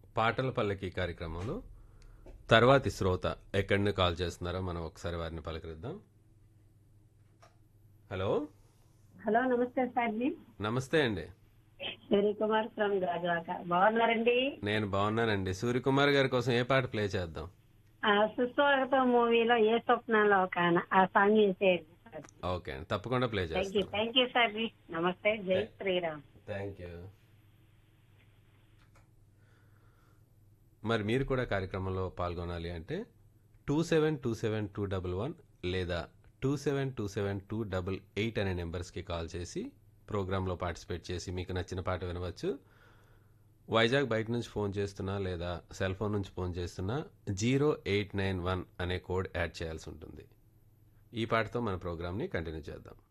పాటల పల్లకి కార్యక్రమంలో తర్వాతి శ్రోత ఎక్కడి నుండి కాల్ చేస్తున్నారో మనం ఒకసారి వారిని పలకరిద్దాం హలో హలో నమస్తే సార్ జీ నమస్తే అండి సూర్యకుమార్ ఫ్రమ్ గాజువాక బాగున్నారండి నేను బాగున్నానండి సూర్యకుమార్ గారి కోసం ఏ పాట ప్లే చేద్దాం ఆ సుస్వాగతం మూవీలో ఏ స్వప్నంలో కాన ఆ సాంగ్ చేసేయండి సార్ ఓకే అండి తప్పకుండా ప్లే థ్యాంక్ యూ చేస్తాం థ్యాంక్ యూ సార్ జీ నమస్తే జై శ్రీరామ్ థ్యాంక్ యూ మరి మీరు కూడా కార్యక్రమంలో పాల్గొనాలి అంటే two seven two seven two double one లేదా two seven two seven two double eight అనే నెంబర్స్కి కాల్ చేసి ప్రోగ్రాంలో పార్టిసిపేట్ చేసి మీకు నచ్చిన పాట వినవచ్చు వైజాగ్ బయట నుంచి ఫోన్ చేస్తున్నా లేదా సెల్ ఫోన్ నుంచి ఫోన్ చేస్తున్నా జీరో ఎయిట్ నైన్ వన్ అనే కోడ్ యాడ్ చేయాల్సి ఉంటుంది ఈ పాటతో మన ప్రోగ్రామ్ని కంటిన్యూ చేద్దాం